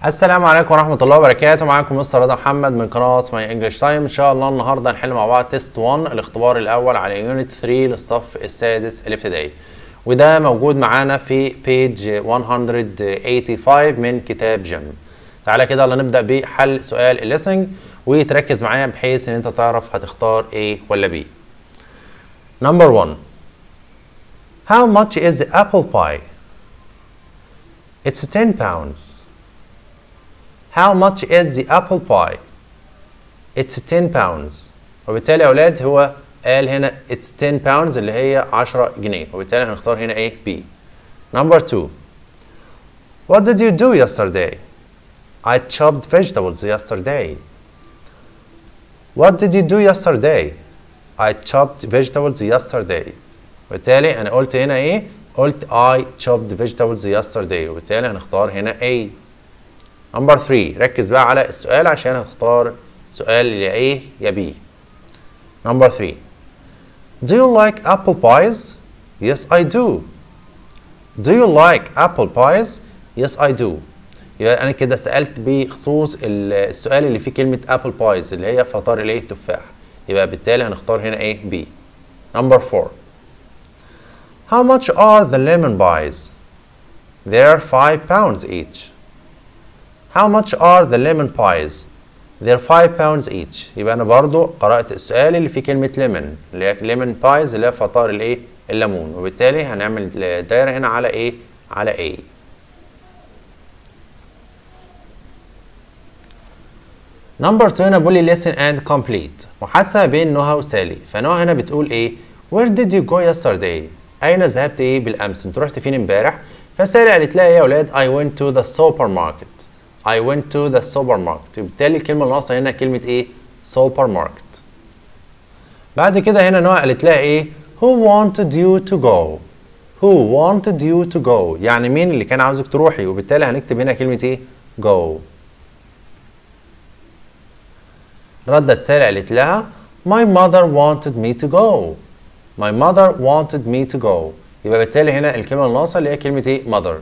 السلام عليكم ورحمة الله وبركاته معاكم مستر رضا محمد من قناة ماي انجلش تايم ان شاء الله النهارده هنحل مع بعض تيست 1 الاختبار الاول على يونت 3 للصف السادس الابتدائي وده موجود معانا في بيج 185 من كتاب جيم تعالى كده يلا نبدأ بحل سؤال الليسنج وتركز معايا بحيث ان انت تعرف هتختار A ولا B Number 1 How much is the apple pie? It's 10 pounds. How much is the apple pie? It's 10 pounds. وبالتالي يا أولاد هو قال هنا it's 10 pounds اللي هي 10 جنيه وبالتالي هنختار هنا ايه B. Number 2 What did you do yesterday? I chopped vegetables yesterday. What did you do yesterday? I chopped vegetables yesterday. وبالتالي أنا قلت هنا إيه؟ قلت I chopped vegetables yesterday وبالتالي هنختار هنا A. Number 3 ركز بقى على السؤال عشان هتختار سؤال يا A يا B. Number 3 Do you like apple pies? Yes, I do. Do you like apple pies? Yes, I do. يبقى أنا كده سألت بخصوص السؤال اللي فيه كلمة apple pies اللي هي فطار الإيه؟ تفاح. يبقى بالتالي هنختار هنا إيه؟ B. Number 4 How much are the lemon pies? They're 5 pounds each. How much are the lemon pies? They're 5 pounds each. يبقى أنا برضو قرأت السؤال اللي فيه كلمة lemon اللي هي lemon pies اللي هي فطار الإيه؟ الليمون وبالتالي هنعمل دايرة هنا على إيه؟ على A. نمبر 2 هنا بيقول لي listen and complete محادثة بين نهى وسالي فنهى هنا بتقول إيه؟ Where did you go yesterday؟ أين ذهبت إيه بالأمس؟ أنت رحت فين امبارح؟ فسالي قالت لها إيه يا أولاد؟ I went to the supermarket. I went to the supermarket. وبالتالي الكلمة الناقصة هنا كلمة إيه؟ supermarket. بعد كده هنا نوع قالت لها إيه؟ Who wanted you to go? Who wanted you to go؟ يعني مين اللي كان عاوزك تروحي؟ وبالتالي هنكتب هنا كلمة إيه؟ go. ردت سالي قالت لها My mother wanted me to go. My mother wanted me to go. يبقى بالتالي هنا الكلمة الناقصة اللي هي كلمة إيه؟ mother.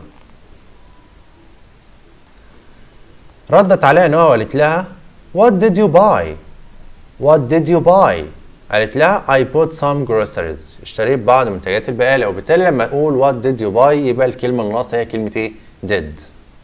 ردت عليها نوع وقالت لها What did you buy? What did you buy? قالت لها I bought some groceries. اشتريت بعض منتجات البقالة وبالتالي لما أقول What did you buy يبقى الكلمة الناقصة هي كلمة إيه؟ did.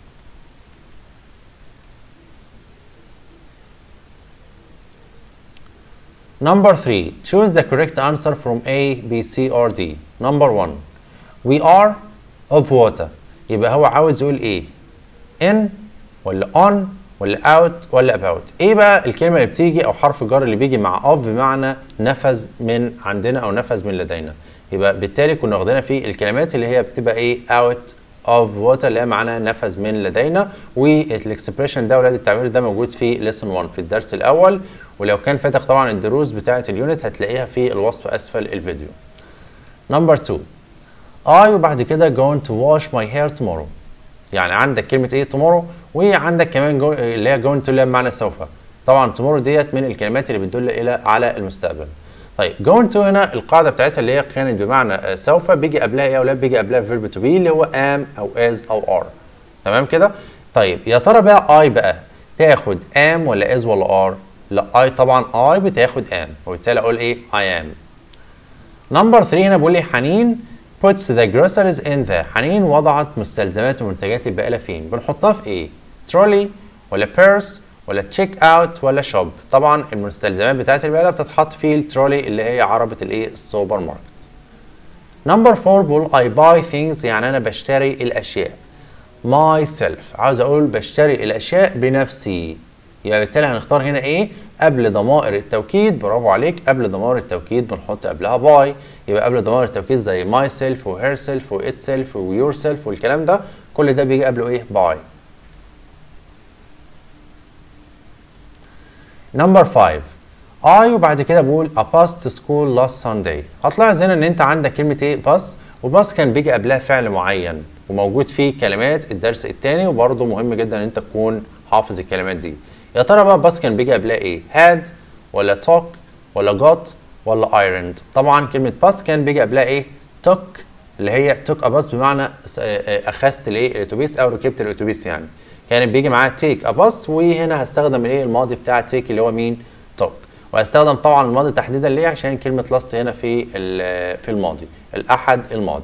Number 3. Choose the correct answer from A, B, C or D. Number 1. We are of water. يبقى هو عاوز يقول إيه؟ in ولا on ولا out ولا about. إيه بقى الكلمة اللي بتيجي أو حرف الجر اللي بيجي مع of بمعنى نفذ من عندنا أو نفذ من لدينا. يبقى بالتالي كنا واخدينها في الكلمات اللي هي بتبقى إيه out of water اللي هي معناها نفذ من لدينا والاكسبريشن ده ولاد التعبير ده موجود في lesson 1 في الدرس الأول ولو كان فاتك طبعا الدروس بتاعه اليونت هتلاقيها في الوصف اسفل الفيديو. نمبر 2 I وبعد كده going to wash my hair tomorrow. يعني عندك كلمة ايه tomorrow وعندك كمان جو اللي هي going to اللي هي بمعنى سوف. طبعا tomorrow ديت من الكلمات اللي بتدل الى على المستقبل. طيب going to هنا القاعدة بتاعتها اللي هي كانت بمعنى سوف بيجي قبلها ايه يا اولاد؟ بيجي قبلها verb to be اللي هو am او is او are. تمام كده؟ طيب يا ترى بقى I بقى تاخد am ولا is ولا are؟ لا اي طبعا اي بتاخد ام وبالتالي اقول ايه I am نمبر 3 هنا بقول لي حنين puts the groceries in the حنين وضعت مستلزمات ومنتجات البقاله فين بنحطها في ايه ترولي ولا بيرس ولا تشيك اوت ولا شوب طبعا المستلزمات بتاعت البقاله بتتحط في الترولي اللي هي عربه الايه السوبر ماركت نمبر 4 بقول I buy things يعني انا بشتري الاشياء myself عاوز اقول بشتري الاشياء بنفسي يبقى بالتالي هنختار هنا ايه قبل ضمائر التوكيد برافو عليك قبل ضمائر التوكيد بنحط قبلها باي يبقى قبل ضمائر التوكيد زي ماي سيلف وهير سيلف وات سيلف ويور سيلف والكلام ده كل ده بيجي قبله ايه باي نمبر 5 اي وبعد كده بقول a bus to school last Sunday هتلاحظ هنا ان انت عندك كلمه ايه باص وباص كان بيجي قبلها فعل معين وموجود فيه كلمات الدرس الثاني وبرده مهم جدا ان انت تكون حافظ الكلمات دي يا ترى بقى باس كان بيجي قبلها ايه؟ had ولا took ولا got ولا ironed طبعا كلمة باس كان بيجي قبلها ايه؟ took اللي هي took a bus بمعنى اخذت الايه؟ الاتوبيس او ركبت الاتوبيس يعني كانت بيجي معاها take a bus وهنا هستخدم الايه الماضي بتاع take اللي هو مين took وهستخدم طبعا الماضي تحديدا ليه عشان كلمه last هنا في في الماضي الاحد الماضي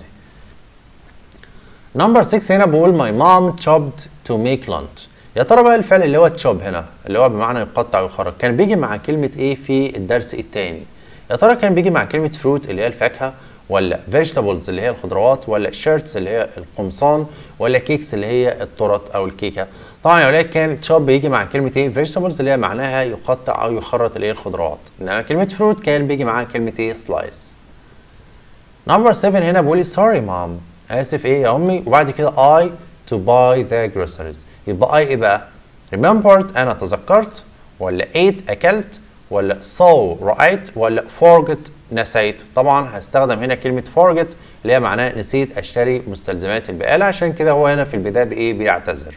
نمبر 6 هنا بقول my mom chopped to make lunch يا ترى بقى الفعل اللي هو تشوب هنا اللي هو بمعنى يقطع ويخرج كان بيجي مع كلمة ايه في الدرس الثاني يا ترى كان بيجي مع كلمة فروت اللي هي الفاكهة ولا vegetables اللي هي الخضروات ولا shirts اللي هي القمصان ولا كيكس اللي هي التورت او الكيكة طبعا يا ولاد كان تشوب بيجي مع كلمة ايه vegetables اللي هي معناها يقطع او يخرط اللي هي الخضروات انما كلمة فروت كان بيجي معاها كلمة ايه slice نمبر 7 هنا بيقول لي sorry mom اسف ايه يا امي وبعد كده I to buy the groceries يبقى I ايه بقى remembered انا تذكرت ولا ate اكلت ولا saw رأيت ولا forget نسيت طبعا هستخدم هنا كلمة forget اللي هي معناها نسيت اشتري مستلزمات البقالة عشان كده هو هنا في البداية بايه بيعتذر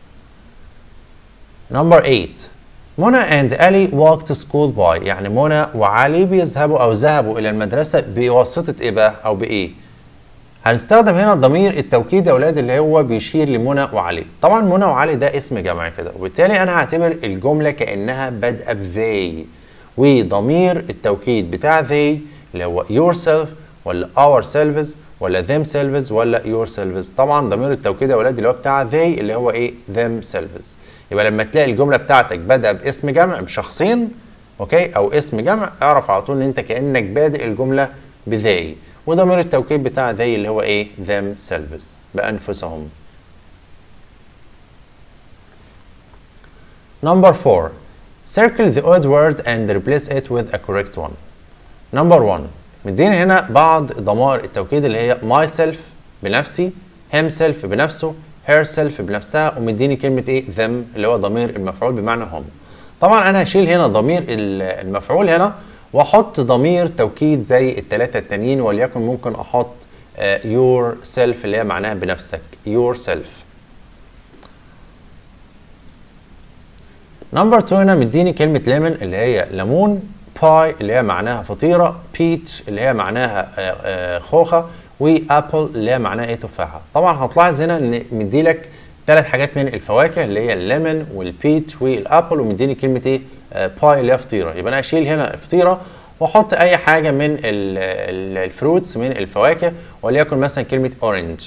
نمبر 8 منى and Ali walk to school by يعني منى وعلي بيذهبوا او ذهبوا الى المدرسة بواسطة ايه بقى او بايه هنستخدم هنا ضمير التوكيد يا اولاد اللي هو بيشير لمنى وعلي طبعا منى وعلي ده اسم جمع كده وبالتالي انا هعتبر الجمله كانها بادئه ب they وضمير التوكيد بتاع they اللي هو yourself ولا ourselves ولا themselves ولا yourselves طبعا ضمير التوكيد يا اولاد اللي هو بتاع they اللي هو ايه themselves يبقى لما تلاقي الجمله بتاعتك بادئه باسم جمع بشخصين اوكي او اسم جمع اعرف على طول ان انت كانك بادئ الجمله ب they وضمير التوكيد بتاع they اللي هو ايه themselves بأنفسهم Number 4 Circle the odd word and replace it with a correct one Number 1 مديني هنا بعض ضمائر التوكيد اللي هي myself بنفسي himself بنفسه herself بنفسها ومديني كلمة ايه them اللي هو ضمير المفعول بمعنى هم طبعا انا هشيل هنا ضمير المفعول هنا واحط ضمير توكيد زي الثلاثه التانيين وليكن ممكن احط uh, yourself اللي هي معناها بنفسك yourself نمبر 2 هنا مديني كلمه ليمون اللي هي ليمون باي اللي هي معناها فطيره بيتش اللي هي معناها uh, uh, خوخه وابل اللي هي معناها ايه تفاحه طبعا هتلاحظ هنا ان مدي لك ثلاث حاجات من الفواكه اللي هي الليمون والبيتش والابل ومديني كلمه ايه باي اللي هي فطيره يبقى انا اشيل هنا الفطيره واحط اي حاجه من الفروتس من الفواكه وليكن مثلا كلمه اورنج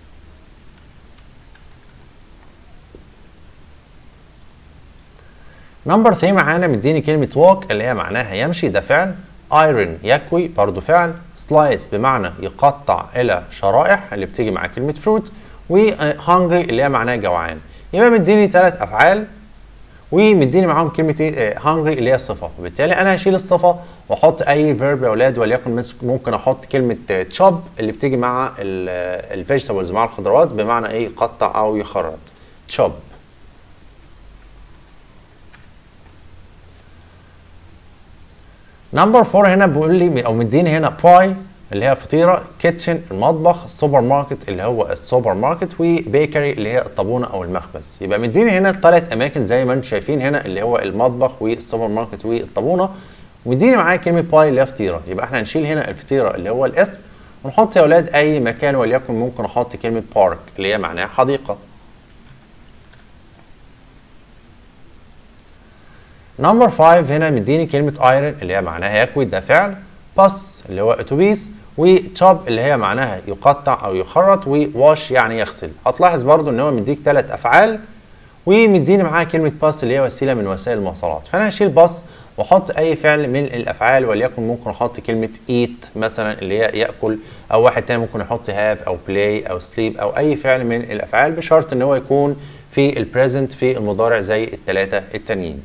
نمبر 3 معانا مديني كلمه walk اللي هي معناها يمشي ده فعل ايرون يكوي برضو فعل سلايس بمعنى يقطع الى شرائح اللي بتيجي مع كلمه فروت وهانجري اللي هي معناها جوعان يبقى مديني ثلاث افعال ومديني معاهم كلمه ايه هانجري اللي هي صفه وبالتالي انا هشيل الصفه واحط اي فيرب يا اولاد وليكن ممكن احط كلمه تشوب اللي بتيجي مع الفيجيتابلز مع الخضروات بمعنى ايه يقطع او يخرط تشوب نمبر 4 هنا بيقول لي او مديني هنا باي اللي هي فطيره كيتشن المطبخ سوبر ماركت اللي هو السوبر ماركت وبيكري اللي هي الطابونه او المخبز يبقى مديني هنا ثلاث اماكن زي ما انتم شايفين هنا اللي هو المطبخ والسوبر ماركت والطابونه ومديني معايا كلمه باي اللي هي فطيره يبقى احنا هنشيل هنا الفطيره اللي هو الاسم ونحط يا اولاد اي مكان وليكن ممكن احط كلمه بارك اللي هي معناها حديقه نمبر 5 هنا مديني كلمه ايرون اللي هي معناها يكوي ده فعل باس اللي هو اتوبيس وتشوب اللي هي معناها يقطع او يخرط وواش يعني يغسل هتلاحظ برضو ان هو مديك ثلاث افعال ومديني معاها كلمه باس اللي هي وسيله من وسائل المواصلات فانا هشيل باس واحط اي فعل من الافعال وليكن ممكن احط كلمه ايت مثلا اللي هي ياكل او واحد تاني ممكن يحط هاف او بلاي او سليب او اي فعل من الافعال بشرط ان هو يكون في البريزنت في المضارع زي الثلاثه التانيين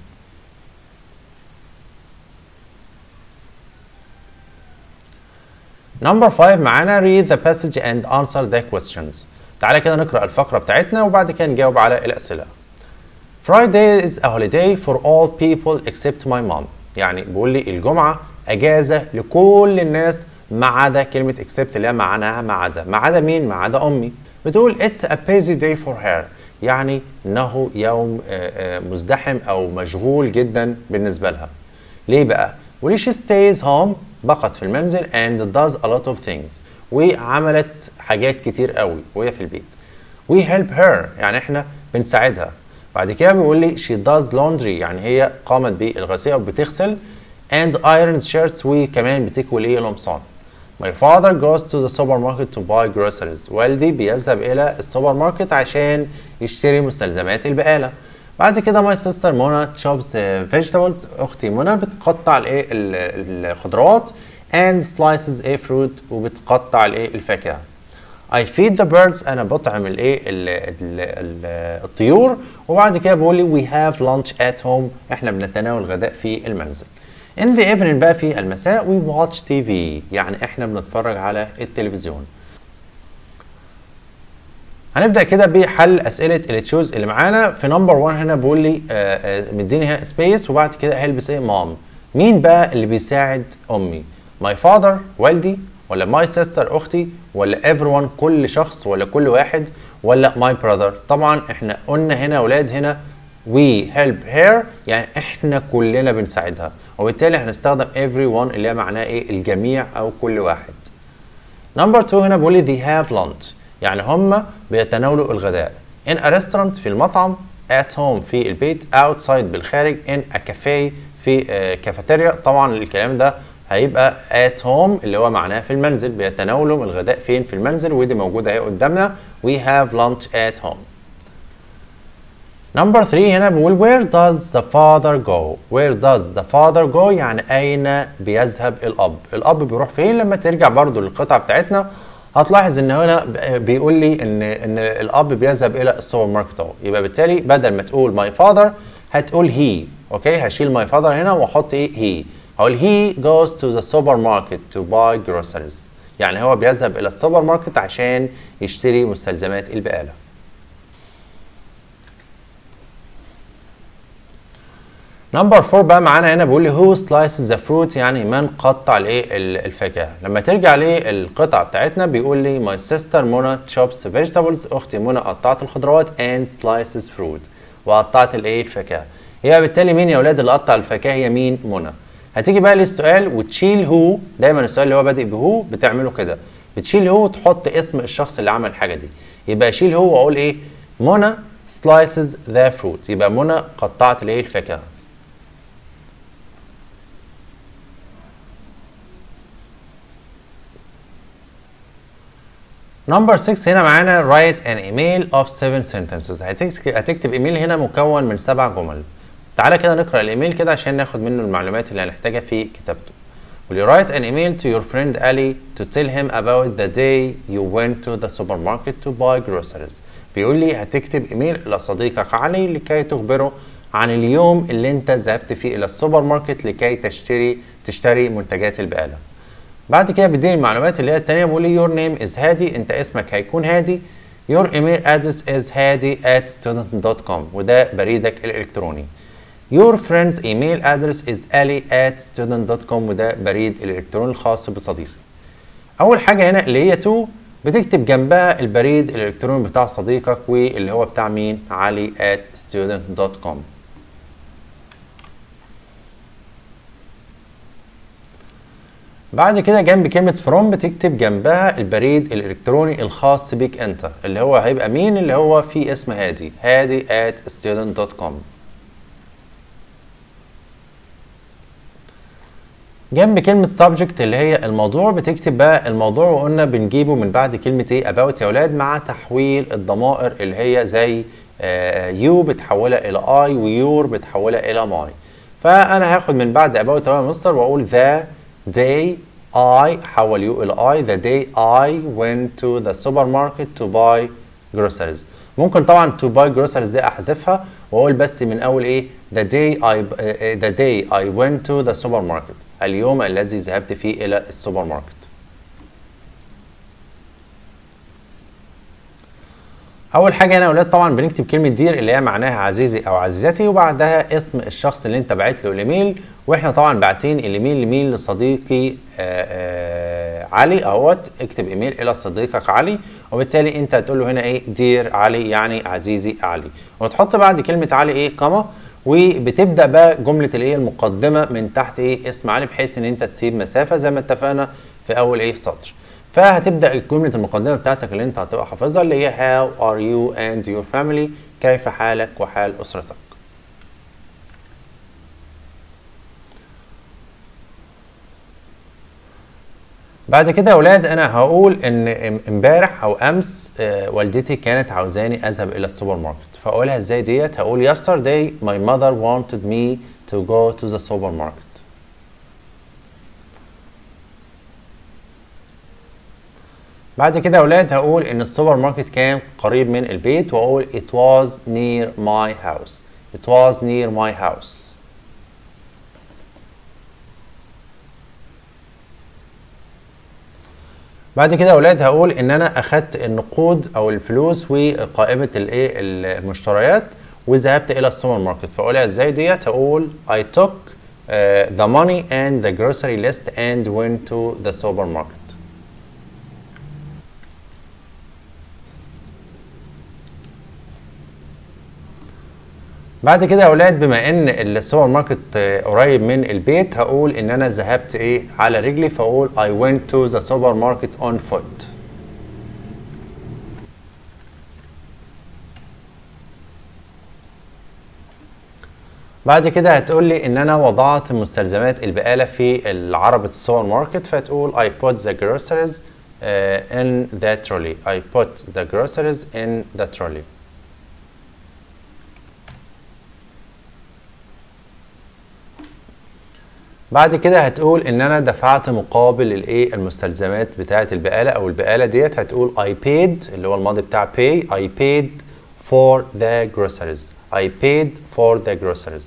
نمبر 5 معانا read the passage and answer the questions تعالى كده نقرأ الفقرة بتاعتنا وبعد كده نجاوب على الأسئلة Friday is a holiday for all people except my mom يعني بيقول لي الجمعة أجازة لكل الناس ما عدا كلمة except اللي هي معناها ما عدا ما عدا مين؟ ما عدا أمي بتقول it's a busy day for her يعني إنه يوم مزدحم أو مشغول جدا بالنسبة لها ليه بقى؟ وليه she stays home بقت في المنزل and does a lot of things وعملت حاجات كتير قوي وهي في البيت we help her يعني احنا بنساعدها بعد كده بيقول لي she does laundry يعني هي قامت بالغسيل او بتغسل and irons shirts وكمان بتكوي الايه القمصان My father goes to the supermarket to buy groceries. والدي بيذهب إلى السوبر ماركت عشان يشتري مستلزمات البقالة. بعد كده my sister منى chops vegetables. أختي منى بتقطع الإيه الخضروات and slices a fruit وبتقطع الإيه الفاكهة. I feed the birds أنا بطعم الإيه الطيور وبعد كده بقول لي we have lunch at home إحنا بنتناول غداء في المنزل. In the evening بقى في المساء we watch TV يعني احنا بنتفرج على التلفزيون هنبدا كده بحل اسئله التشوز اللي معانا في نمبر 1 هنا بيقول لي مديني سبيس وبعد كده هلبس ايه مام مين بقى اللي بيساعد امي ماي فاذر والدي ولا ماي سيستر اختي ولا everyone كل شخص ولا كل واحد ولا ماي براذر طبعا احنا قلنا هنا اولاد هنا we help her يعني احنا كلنا بنساعدها وبالتالي هنستخدم everyone اللي هي معناه ايه الجميع او كل واحد نمبر 2 هنا بيقول لي they have lunch يعني هم بيتناولوا الغداء in a restaurant في المطعم at home في البيت outside بالخارج in a cafe في كافيتيريا طبعا الكلام ده هيبقى at home اللي هو معناه في المنزل بيتناولوا الغداء فين في المنزل ودي موجوده اهي قدامنا we have lunch at home نمبر 3 هنا بنقول where does the father go where does the father go يعني أين بيذهب الأب الأب بيروح فين لما ترجع برضو للقطعة بتاعتنا هتلاحظ ان هنا بيقول لي ان ان الاب بيذهب الى السوبر ماركت اهو يبقى بالتالي بدل ما تقول my father هتقول he اوكي هشيل my father هنا واحط ايه he هقول he goes to the supermarket to buy groceries يعني هو بيذهب الى السوبر ماركت عشان يشتري مستلزمات البقاله نمبر 4 بقى معانا هنا بيقول لي هو سلايسز ذا فروت يعني من قطع الايه الفاكهه لما ترجع للقطعه بتاعتنا بيقول لي ماي سيستر منى تشوبس فيجيتابلز اختي منى قطعت الخضروات اند سلايسز فروت وقطعت الايه الفاكهه يبقى بالتالي مين يا اولاد اللي قطع الفاكهه هي مين منى هتيجي بقى للسؤال وتشيل هو دايما السؤال اللي هو بادئ بهو بتعمله كده بتشيل هو وتحط اسم الشخص اللي عمل الحاجه دي يبقى اشيل هو واقول ايه منى سلايسز ذا فروت يبقى منى قطعت الايه الفاكهه نمبر 6 هنا معانا write an email of 7 sentences هتكتب ايميل هنا مكون من سبع جمل تعالى كده نقرا الايميل كده عشان ناخد منه المعلومات اللي هنحتاجها في كتابته Will you write an email to your friend Ali to tell him about the day you went to the supermarket to buy groceries بيقول لي هتكتب ايميل الى صديقك علي لكي تخبره عن اليوم اللي انت ذهبت فيه الى السوبر ماركت لكي تشتري تشتري منتجات البقاله بعد كده بيديني المعلومات اللي هي التانية بيقول لي your name is هادي انت اسمك هيكون هادي your email address is هادي at student.com وده بريدك الالكتروني your friend's email address is ali at student.com وده بريد الالكتروني الخاص بصديقي اول حاجة هنا اللي هي to بتكتب جنبها البريد الالكتروني بتاع صديقك واللي هو بتاع مين علي at student.com بعد كده جنب كلمة فروم بتكتب جنبها البريد الإلكتروني الخاص بيك أنت اللي هو هيبقى مين اللي هو في اسم هادي هادي at student.com جنب كلمة subject اللي هي الموضوع بتكتب بقى الموضوع وقلنا بنجيبه من بعد كلمة ايه about يا ولاد مع تحويل الضمائر اللي هي زي يو بتحولها إلى I ويور بتحولها إلى my فأنا هاخد من بعد about يا مستر وأقول the day I حول you إلى I the day I went to the supermarket to buy groceries ممكن طبعا to buy groceries دي أحذفها وأقول بس من أول إيه the day I the day I went to the supermarket اليوم الذي ذهبت فيه إلى السوبر ماركت اول حاجه هنا يا اولاد طبعا بنكتب كلمه دير اللي هي معناها عزيزي او عزيزتي وبعدها اسم الشخص اللي انت باعت له الايميل واحنا طبعا باعتين الايميل لمين لصديقي آآ آآ علي اهوت اكتب ايميل الى صديقك علي وبالتالي انت هتقول له هنا ايه دير علي يعني عزيزي علي وتحط بعد كلمه علي ايه كما وبتبدا بقى جمله الايه المقدمه من تحت ايه اسم علي بحيث ان انت تسيب مسافه زي ما اتفقنا في اول ايه سطر فهتبدا جمله المقدمه بتاعتك اللي انت هتبقى حافظها اللي هي how are you and your family كيف حالك وحال أسرتك بعد كده يا اولاد انا هقول ان امبارح او امس آه، والدتي كانت عاوزاني اذهب الى السوبر ماركت فاقولها ازاي ديت هقول yesterday my mother wanted me to go to the supermarket بعد كده يا اولاد هقول ان السوبر ماركت كان قريب من البيت واقول it was near my house it was near my house بعد كده يا اولاد هقول ان انا اخدت النقود او الفلوس وقائمه الايه المشتريات وذهبت الى السوبر ماركت فاقولها ازاي ديت هقول I took uh, the money and the grocery list and went to the supermarket بعد كده يا اولاد بما ان السوبر ماركت آه، قريب من البيت هقول ان انا ذهبت ايه على رجلي فاقول I went to the supermarket on foot بعد كده هتقول لي ان انا وضعت مستلزمات البقاله في عربه السوبر ماركت فتقول I put the groceries uh, in the trolley I put the groceries in the trolley بعد كده هتقول ان انا دفعت مقابل الايه المستلزمات بتاعه البقاله او البقاله ديت هتقول I paid اللي هو الماضي بتاع pay I paid for the groceries I paid for the groceries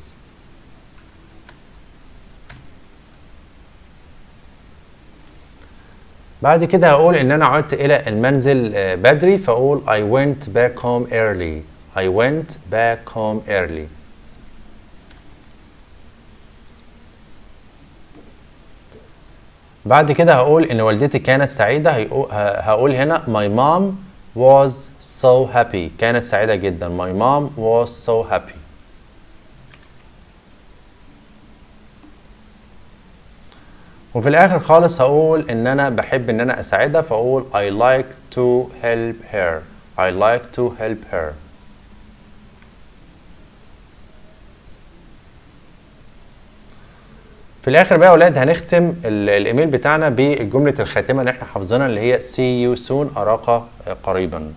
بعد كده هقول ان انا عدت الى المنزل آه، بدري فاقول I went back home early I went back home early بعد كده هقول ان والدتي كانت سعيده هقول هنا my mom was so happy كانت سعيده جدا my mom was so happy وفي الاخر خالص هقول ان انا بحب ان انا اساعدها فاقول I like to help her I like to help her في الاخر بقى يا اولاد هنختم الايميل بتاعنا بالجمله الخاتمه اللي احنا حافظينها اللي هي see you soon اراك قريبا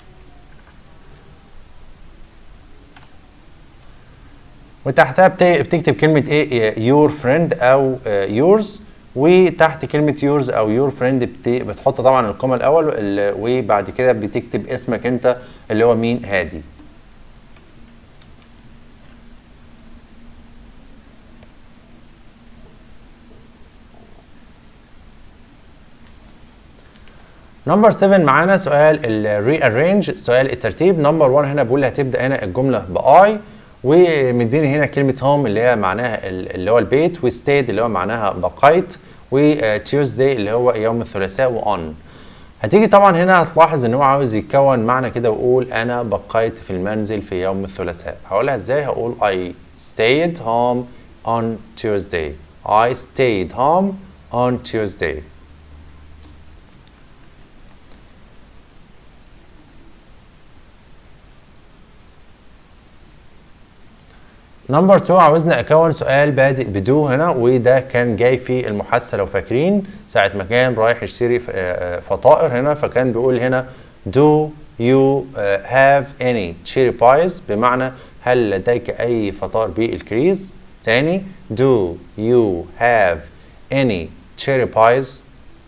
وتحتها بتكتب كلمه ايه your friend او yours وتحت كلمه yours او your friend بتحط طبعا الكومه الاول وبعد كده بتكتب اسمك انت اللي هو مين هادي نمبر 7 معانا سؤال الري ارينج سؤال الترتيب نمبر 1 هنا بيقول لي هتبدا هنا الجمله باي ومديني هنا كلمه هوم اللي هي معناها اللي هو البيت وستيد اللي هو معناها بقيت وتيوزداي اللي هو يوم الثلاثاء وان هتيجي طبعا هنا هتلاحظ ان هو عاوز يكون معنى كده ويقول انا بقيت في المنزل في يوم الثلاثاء هقولها ازاي هقول I stayed home on Tuesday I stayed home on Tuesday نمبر 2 عاوزنا اكون سؤال بادئ بدو هنا وده كان جاي في المحادثه لو فاكرين ساعه ما كان رايح يشتري آه، آه، فطائر هنا فكان بيقول هنا do you آه، have any cherry pies بمعنى هل لديك اي فطائر بالكريز تاني do you have any cherry pies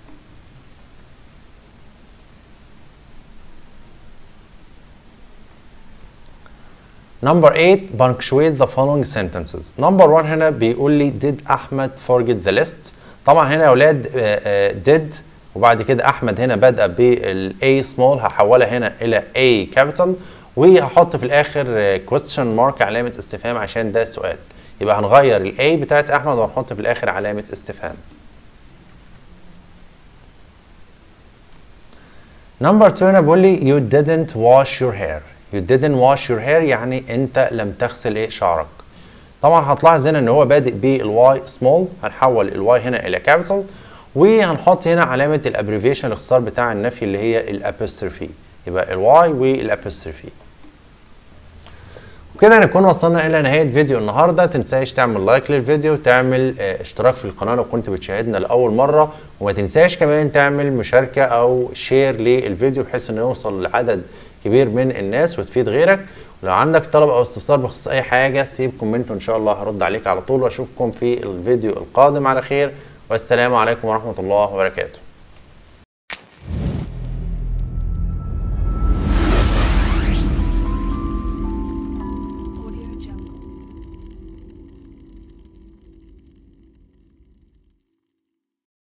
Number 8 punctuate the following sentences. Number 1 هنا بيقول لي did أحمد forget the list. طبعا هنا يا أولاد did وبعد كده أحمد هنا بدأ بال A small هحولها هنا إلى A capital وهحط في الآخر question mark علامة استفهام عشان ده سؤال. يبقى هنغير ال A بتاعت أحمد وهنحط في الآخر علامة استفهام. Number 2 هنا بيقول لي you didn't wash your hair. you didn't wash your hair يعني انت لم تغسل ايه شعرك طبعا هتلاحظ هنا ان هو بادئ بالواي سمول هنحول الواي هنا الى كابيتال وهنحط هنا علامه الابريفيشن الاختصار بتاع النفي اللي هي الابستروفي يبقى الواي والابستروفي وبكده نكون وصلنا الى نهايه فيديو النهارده تنساش تعمل لايك للفيديو تعمل اه اشتراك في القناه لو كنت بتشاهدنا لاول مره وما تنساش كمان تعمل مشاركه او شير للفيديو بحيث انه يوصل لعدد كبير من الناس وتفيد غيرك ولو عندك طلب او استفسار بخصوص اي حاجه سيب كومنت وان شاء الله هرد عليك على طول واشوفكم في الفيديو القادم على خير والسلام عليكم ورحمه الله وبركاته